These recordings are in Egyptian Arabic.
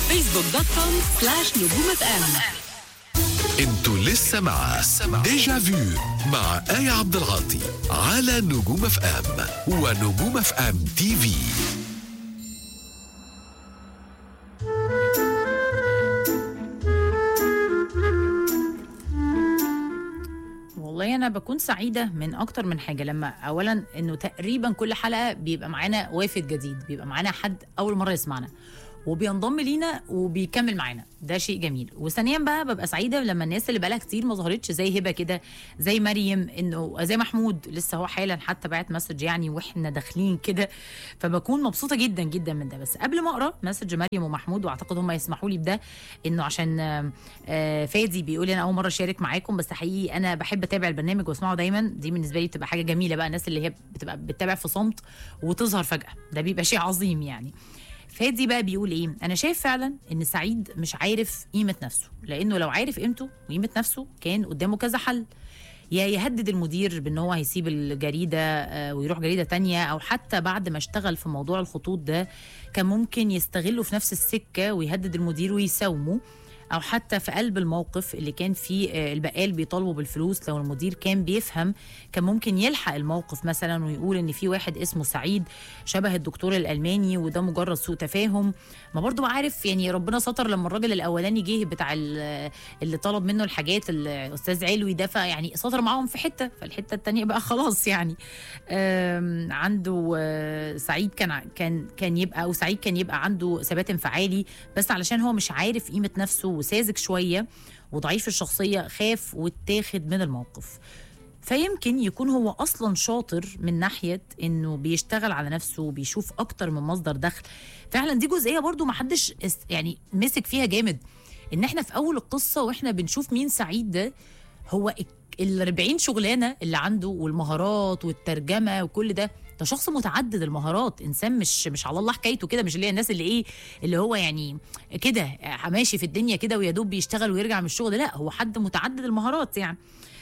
فيسبوك دوت كوم سلاش نجوم اف ام انتوا لسه مع ديجا فيو مع آية عبد العاطي على نجوم اف ام ونجوم اف ام تي في والله انا بكون سعيده من اكتر من حاجه لما اولا انه تقريبا كل حلقه بيبقى معانا وافد جديد بيبقى معانا حد اول مره يسمعنا وبينضم لينا وبيكمل معانا ده شيء جميل وثانيا بقى ببقى سعيده لما الناس اللي بقالها كتير ما ظهرتش زي هبه كده زي مريم انه زي محمود لسه هو حالا حتى بعت مسج يعني واحنا داخلين كده فبكون مبسوطه جدا جدا من ده بس قبل ما اقرا مسج مريم ومحمود واعتقد هم يسمحوا لي بده انه عشان آه، آه، فادي بيقول انا اول مره اشارك معاكم بس حقيقي انا بحب اتابع البرنامج واسمعه دايما دي بالنسبه لي بتبقى حاجه جميله بقى الناس اللي هي بتبقى بتتابع في صمت وتظهر فجاه ده بيبقى شيء عظيم يعني فادي بقى بيقول ايه انا شايف فعلا ان سعيد مش عارف قيمه نفسه لانه لو عارف قيمته وقيمه نفسه كان قدامه كذا حل يا يهدد المدير بان هو هيسيب الجريده آه، ويروح جريده تانية او حتى بعد ما اشتغل في موضوع الخطوط ده كان ممكن يستغله في نفس السكه ويهدد المدير ويساومه او حتى في قلب الموقف اللي كان فيه آه، البقال بيطالبوا بالفلوس لو المدير كان بيفهم كان ممكن يلحق الموقف مثلا ويقول ان في واحد اسمه سعيد شبه الدكتور الالماني وده مجرد سوء تفاهم ما برضو عارف يعني ربنا ستر لما الراجل الاولاني جه بتاع ال- اللي طلب منه الحاجات الاستاذ علوي ده فيعني ستر معاهم في حته فالحته التانية بقى خلاص يعني آم، عنده آه، سعيد كان ع- كان كان يبقى او سعيد كان يبقى عنده ثبات انفعالي بس علشان هو مش عارف قيمه نفسه وساذج شويه وضعيف الشخصيه خاف واتاخد من الموقف فيمكن يكون هو اصلا شاطر من ناحيه انه بيشتغل على نفسه وبيشوف اكتر من مصدر دخل فعلا دي جزئيه برضو ما حدش اس- يعني مسك فيها جامد ان احنا في اول القصه واحنا بنشوف مين سعيد ده هو ال 40 شغلانه اللي عنده والمهارات والترجمه وكل ده ده شخص متعدد المهارات انسان مش مش على الله حكايته كده مش اللي هي الناس اللي ايه اللي هو يعني كده ماشي في الدنيا كده ويا دوب بيشتغل ويرجع من الشغل لا هو حد متعدد المهارات يعني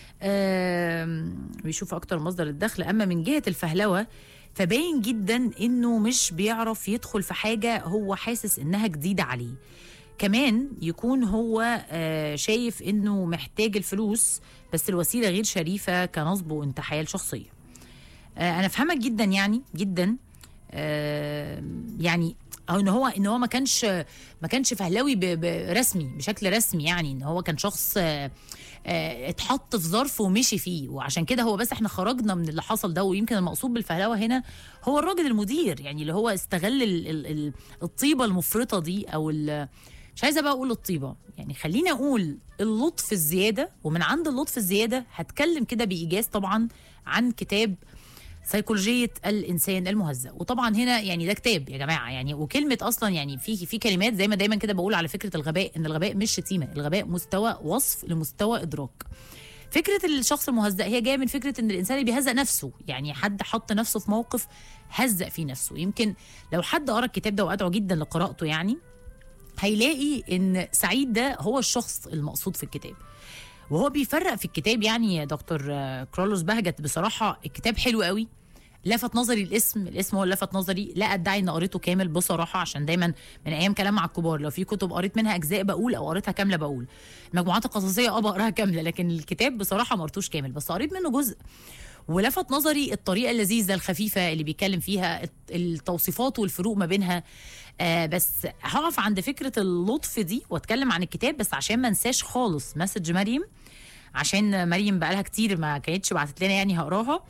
آم، بيشوف اكتر مصدر الدخل اما من جهه الفهلوه فباين جدا انه مش بيعرف يدخل في حاجه هو حاسس انها جديده عليه كمان يكون هو آه، شايف انه محتاج الفلوس بس الوسيله غير شريفه كنصب وانتحال شخصيه آه، انا فهمك جدا يعني جدا آه، يعني او ان هو ان هو ما كانش ما كانش فهلاوي ب- ب- رسمي بشكل رسمي يعني ان هو كان شخص آه، آه، اتحط في ظرف ومشي فيه وعشان كده هو بس احنا خرجنا من اللي حصل ده ويمكن المقصود بالفهلوه هنا هو الراجل المدير يعني اللي هو استغل ال- ال- ال- الطيبه المفرطه دي او ال- مش عايزه بقى اقول الطيبه يعني خليني اقول اللطف الزياده ومن عند اللطف الزياده هتكلم كده بايجاز طبعا عن كتاب سيكولوجيه الانسان المهزأ وطبعا هنا يعني ده كتاب يا جماعه يعني وكلمه اصلا يعني في في كلمات زي ما دايما كده بقول على فكره الغباء ان الغباء مش شتيمه الغباء مستوى وصف لمستوى ادراك فكره الشخص المهزأ هي جايه من فكره ان الانسان اللي بيهزأ نفسه يعني حد حط نفسه في موقف هزأ فيه نفسه يمكن لو حد قرا الكتاب ده وادعو جدا لقراءته يعني هيلاقي ان سعيد ده هو الشخص المقصود في الكتاب وهو بيفرق في الكتاب يعني يا دكتور آه، كرولوس بهجت بصراحه الكتاب حلو قوي لفت نظري الاسم الاسم هو اللي لفت نظري لا ادعي ان قريته كامل بصراحه عشان دايما من ايام كلام مع الكبار لو في كتب قريت منها اجزاء بقول او قريتها كامله بقول المجموعات القصصيه اه بقراها كامله لكن الكتاب بصراحه ما قريتوش كامل بس قريت منه جزء ولفت نظري الطريقه اللذيذه الخفيفه اللي بيتكلم فيها الت- التوصيفات والفروق ما بينها آه بس هقف عند فكره اللطف دي واتكلم عن الكتاب بس عشان ما انساش خالص مسج مريم عشان مريم بقالها كتير ما كانتش بعتت لنا يعني هقراها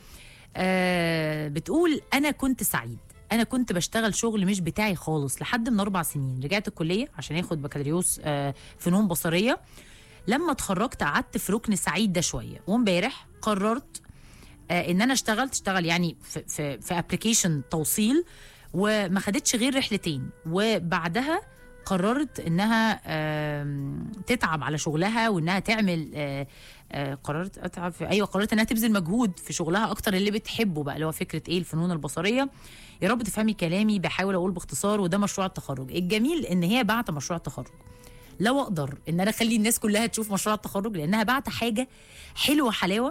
آه بتقول انا كنت سعيد انا كنت بشتغل شغل مش بتاعي خالص لحد من اربع سنين رجعت الكليه عشان اخد بكالوريوس آه فنون بصريه لما اتخرجت قعدت في ركن سعيد ده شويه وامبارح قررت آه ان انا اشتغلت اشتغل يعني في في في ابلكيشن توصيل وما خدتش غير رحلتين وبعدها قررت انها آم، تتعب على شغلها وانها تعمل آه، آه، قررت اتعب في ايوه قررت انها تبذل مجهود في شغلها اكتر اللي بتحبه بقى اللي هو فكره ايه الفنون البصريه يا رب تفهمي كلامي بحاول اقول باختصار وده مشروع التخرج الجميل ان هي بعت مشروع التخرج لو اقدر ان انا اخلي الناس كلها تشوف مشروع التخرج لانها بعت حاجه حلوه حلاوه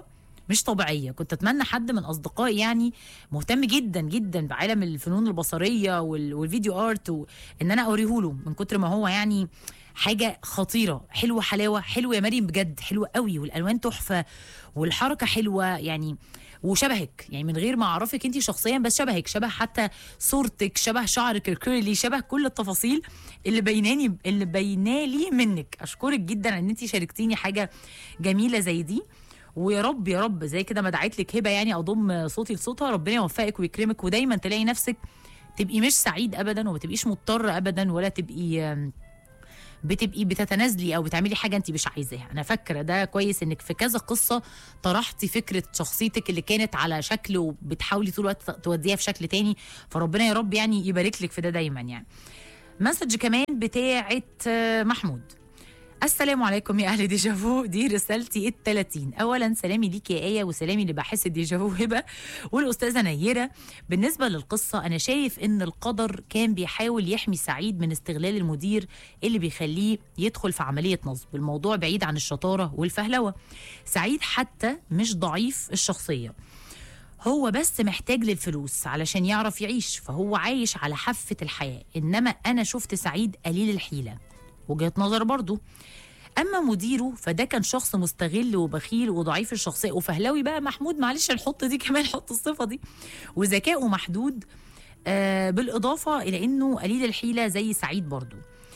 مش طبيعيه كنت اتمنى حد من اصدقائي يعني مهتم جدا جدا بعالم الفنون البصريه وال- والفيديو ارت وان انا اوريه له من كتر ما هو يعني حاجه خطيره حلوه حلاوه حلوه يا مريم بجد حلوه قوي والالوان تحفه والحركه حلوه يعني وشبهك يعني من غير ما اعرفك انت شخصيا بس شبهك شبه حتى صورتك شبه شعرك الكيرلي شبه كل التفاصيل اللي بيناني اللي بينالي منك اشكرك جدا ان انت شاركتيني حاجه جميله زي دي ويا رب يا رب زي كده ما دعيت لك هبه يعني اضم صوتي لصوتها ربنا يوفقك ويكرمك ودايما تلاقي نفسك تبقي مش سعيد ابدا وما تبقيش مضطره ابدا ولا تبقي آم، بتبقي بتتنازلي او بتعملي حاجه انت مش عايزاها انا فاكره ده كويس انك في كذا قصه طرحتي فكره شخصيتك اللي كانت على شكل وبتحاولي طول الوقت توديها في شكل تاني فربنا يا رب يعني يبارك لك في ده دايما يعني مسج كمان بتاعه آه، محمود السلام عليكم يا اهل ديجافو دي رسالتي ال 30 اولا سلامي ليك يا ايه وسلامي اللي بحس ديجافو هبه والاستاذه نيره بالنسبه للقصه انا شايف ان القدر كان بيحاول يحمي سعيد من استغلال المدير اللي بيخليه يدخل في عمليه نصب الموضوع بعيد عن الشطاره والفهلوه سعيد حتى مش ضعيف الشخصيه هو بس محتاج للفلوس علشان يعرف يعيش فهو عايش على حافة الحياة إنما أنا شفت سعيد قليل الحيلة وجهة نظر برضو أما مديره فده كان شخص مستغل وبخيل وضعيف الشخصية وفهلوي بقى محمود معلش نحط دي كمان نحط الصفة دي وذكائه محدود آه بالإضافة إلى إنه قليل الحيلة زي سعيد برضو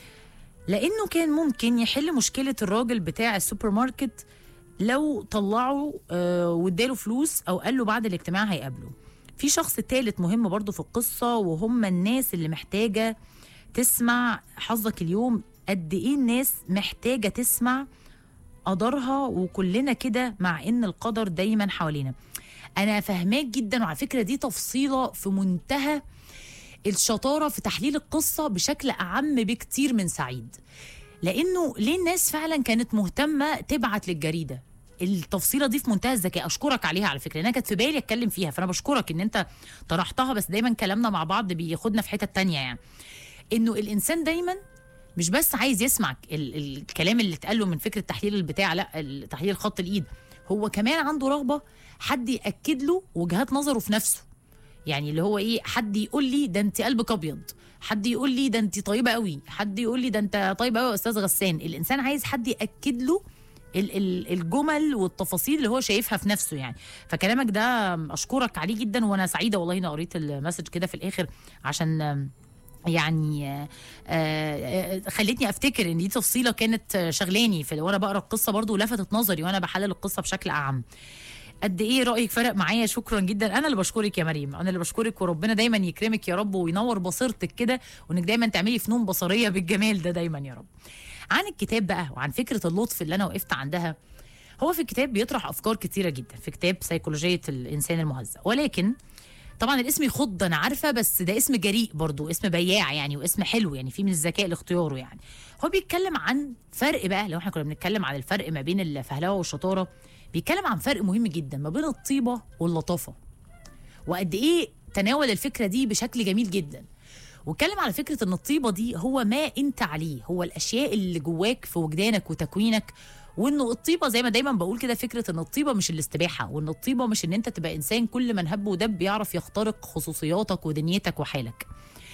لانه كان ممكن يحل مشكله الراجل بتاع السوبر ماركت لو طلعه آه، واداله فلوس او قال له بعد الاجتماع هيقابله في شخص تالت مهم برضو في القصه وهم الناس اللي محتاجه تسمع حظك اليوم قد ايه الناس محتاجه تسمع قدرها وكلنا كده مع ان القدر دايما حوالينا انا فاهماك جدا وعلى فكره دي تفصيله في منتهى الشطاره في تحليل القصه بشكل اعم بكتير من سعيد لانه ليه الناس فعلا كانت مهتمه تبعت للجريده التفصيله دي في منتهى الذكاء اشكرك عليها على فكره لانها كانت في بالي اتكلم فيها فانا بشكرك ان انت طرحتها بس دايما كلامنا مع بعض بياخدنا في حته تانية يعني انه الانسان دايما مش بس عايز يسمع ال- الكلام اللي اتقال له من فكره تحليل البتاع لا ال- تحليل خط الايد هو كمان عنده رغبه حد ياكد له وجهات نظره في نفسه يعني اللي هو ايه حد يقول لي ده انت قلبك ابيض حد يقول لي ده انت طيبه قوي حد يقول لي ده انت طيبه قوي يا استاذ غسان الانسان عايز حد ياكد له ال- ال- الجمل والتفاصيل اللي هو شايفها في نفسه يعني فكلامك ده اشكرك عليه جدا وانا سعيده والله اني قريت المسج كده في الاخر عشان آم، يعني آه، آه، خلتني افتكر ان دي تفصيله كانت آه، شغلاني في وانا بقرا القصه برضو ولفتت نظري وانا بحلل القصه بشكل اعم قد ايه رايك فرق معايا شكرا جدا انا اللي بشكرك يا مريم انا اللي بشكرك وربنا دايما يكرمك يا رب وينور بصيرتك كده وانك دايما تعملي فنون بصريه بالجمال ده دايما يا رب عن الكتاب بقى وعن فكره اللطف اللي انا وقفت عندها هو في الكتاب بيطرح افكار كتيره جدا في كتاب سيكولوجيه الانسان المهذب ولكن طبعا الاسم يخض انا عارفه بس ده اسم جريء برضو اسم بياع يعني واسم حلو يعني في من الذكاء لاختياره يعني هو بيتكلم عن فرق بقى لو احنا كنا بنتكلم عن الفرق ما بين الفهلوه والشطاره بيتكلم عن فرق مهم جدا ما بين الطيبه واللطافه وقد ايه تناول الفكره دي بشكل جميل جدا واتكلم على فكره ان الطيبه دي هو ما انت عليه هو الاشياء اللي جواك في وجدانك وتكوينك وانه الطيبه زي ما دايما بقول كده فكره ان الطيبه مش الاستباحه وان الطيبه مش ان انت تبقى انسان كل من هب ودب بيعرف يخترق خصوصياتك ودنيتك وحالك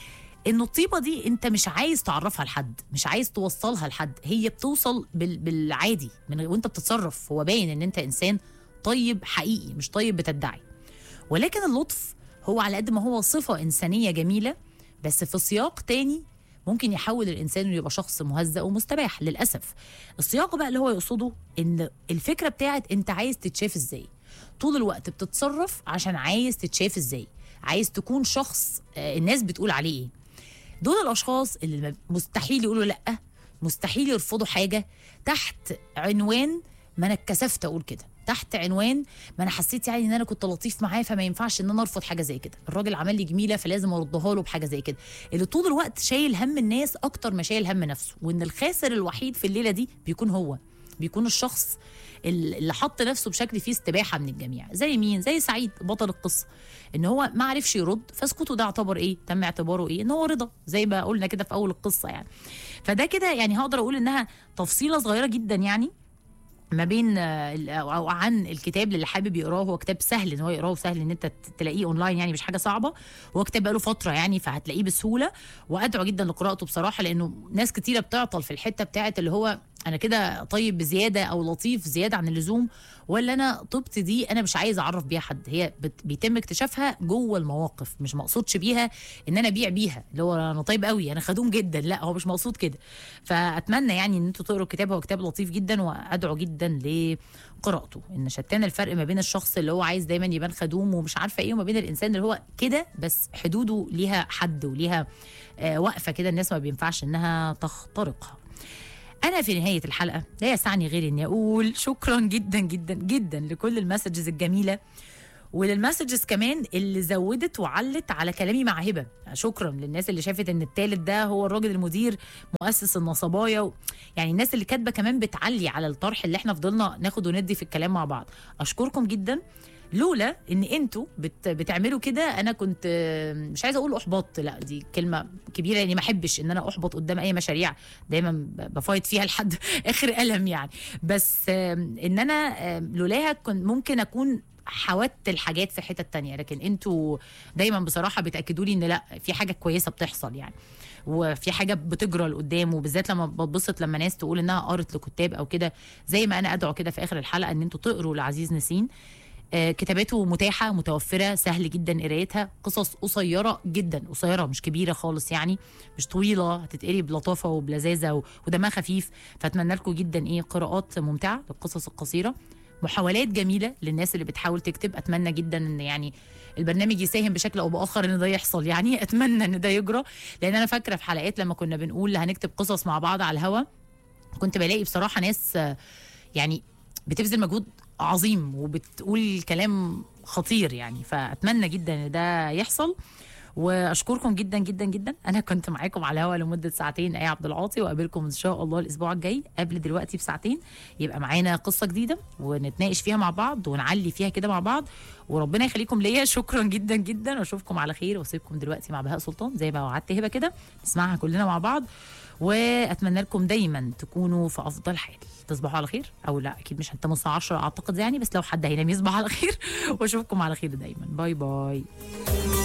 ان الطيبه دي انت مش عايز تعرفها لحد مش عايز توصلها لحد هي بتوصل بال... بالعادي من وانت بتتصرف هو باين ان انت انسان طيب حقيقي مش طيب بتدعي ولكن اللطف هو على قد ما هو صفه انسانيه جميله بس في سياق تاني ممكن يحول الانسان انه يبقى شخص مهزأ ومستباح للاسف السياق بقى اللي هو يقصده ان الفكره بتاعت انت عايز تتشاف ازاي طول الوقت بتتصرف عشان عايز تتشاف ازاي عايز تكون شخص آه، الناس بتقول عليه ايه دول الاشخاص اللي ما- مستحيل يقولوا لا مستحيل يرفضوا حاجه تحت عنوان ما انا اتكسفت اقول كده تحت عنوان ما انا حسيت يعني ان انا كنت لطيف معاه فما ينفعش ان انا ارفض حاجه زي كده الراجل عمل لي جميله فلازم اردها له بحاجه زي كده اللي طول الوقت شايل هم الناس اكتر ما شايل هم نفسه وان الخاسر الوحيد في الليله دي بيكون هو بيكون الشخص اللي حط نفسه بشكل فيه استباحه من الجميع زي مين زي سعيد بطل القصه ان هو ما عرفش يرد فسكوته ده اعتبر ايه تم اعتباره ايه ان هو رضا زي ما قلنا كده في اول القصه يعني فده كده يعني هقدر اقول انها تفصيله صغيره جدا يعني ما بين آه، ال- او أو عن الكتاب اللي حابب يقراه هو كتاب سهل ان هو يقراه وسهل ان انت ت- تلاقيه اونلاين يعني مش حاجه صعبه هو كتاب بقاله فتره يعني فهتلاقيه بسهوله وادعو جدا لقراءته بصراحه لانه ناس كتيره بتعطل في الحته بتاعت اللي هو انا كده طيب بزياده او لطيف زياده عن اللزوم ولا انا طبت دي انا مش عايز اعرف بيها حد هي بت- بيتم اكتشافها جوه المواقف مش مقصودش بيها ان انا ابيع بيها اللي هو انا طيب قوي انا خدوم جدا لا هو مش مقصود كده فاتمنى يعني ان انتوا تقروا الكتاب هو كتاب لطيف جدا وادعو جدا لقراءته ان شتان الفرق ما بين الشخص اللي هو عايز دايما يبان خدوم ومش عارفه ايه وما بين الانسان اللي هو كده بس حدوده ليها حد وليها آه وقفه كده الناس ما بينفعش انها تخترقها انا في نهايه الحلقه لا يسعني غير اني اقول شكرا جدا جدا جدا لكل المسجز الجميله وللمسجز كمان اللي زودت وعلت على كلامي مع هبه شكرا للناس اللي شافت ان التالت ده هو الراجل المدير مؤسس النصبايا و... يعني الناس اللي كاتبه كمان بتعلي على الطرح اللي احنا فضلنا ناخد وندي في الكلام مع بعض اشكركم جدا لولا ان انتوا بت بتعملوا كده انا كنت آه، مش عايزه اقول احبط لا دي كلمه كبيره يعني ما احبش ان انا احبط قدام اي مشاريع دايما ب- بفايت فيها لحد اخر قلم يعني بس آه، ان انا آه، لولاها كنت ممكن اكون حودت الحاجات في حتت تانية لكن انتوا دايما بصراحه بتاكدوا لي ان لا في حاجه كويسه بتحصل يعني وفي حاجه بتجرى لقدام وبالذات لما بتبسط لما ناس تقول انها قرت لكتاب او كده زي ما انا ادعو كده في اخر الحلقه ان انتوا تقروا لعزيز نسين آه، كتاباته متاحة متوفرة سهل جدا قرايتها قصص قصيرة جدا قصيرة مش كبيرة خالص يعني مش طويلة هتتقري بلطافة وبلذاذة و- ودمها خفيف فأتمنى لكم جدا إيه قراءات ممتعة للقصص القصيرة محاولات جميلة للناس اللي بتحاول تكتب أتمنى جدا إن يعني البرنامج يساهم بشكل أو بآخر إن ده يحصل يعني أتمنى إن ده يجرى لأن أنا فاكرة في حلقات لما كنا بنقول هنكتب قصص مع بعض على الهوا كنت بلاقي بصراحة ناس آه، يعني بتبذل مجهود عظيم وبتقول كلام خطير يعني فاتمنى جدا ان ده يحصل واشكركم جدا جدا جدا انا كنت معاكم على الهوا لمده ساعتين اي عبد العاطي واقابلكم ان شاء الله الاسبوع الجاي قبل دلوقتي بساعتين يبقى معانا قصه جديده ونتناقش فيها مع بعض ونعلي فيها كده مع بعض وربنا يخليكم ليا شكرا جدا جدا واشوفكم على خير واسيبكم دلوقتي مع بهاء سلطان زي ما وعدت هبه كده نسمعها كلنا مع بعض واتمنى لكم دايما تكونوا في افضل حال تصبحوا على خير او لا اكيد مش هنتموا الساعه 10 اعتقد يعني بس لو حد هينام يصبح على خير واشوفكم على خير دايما باي باي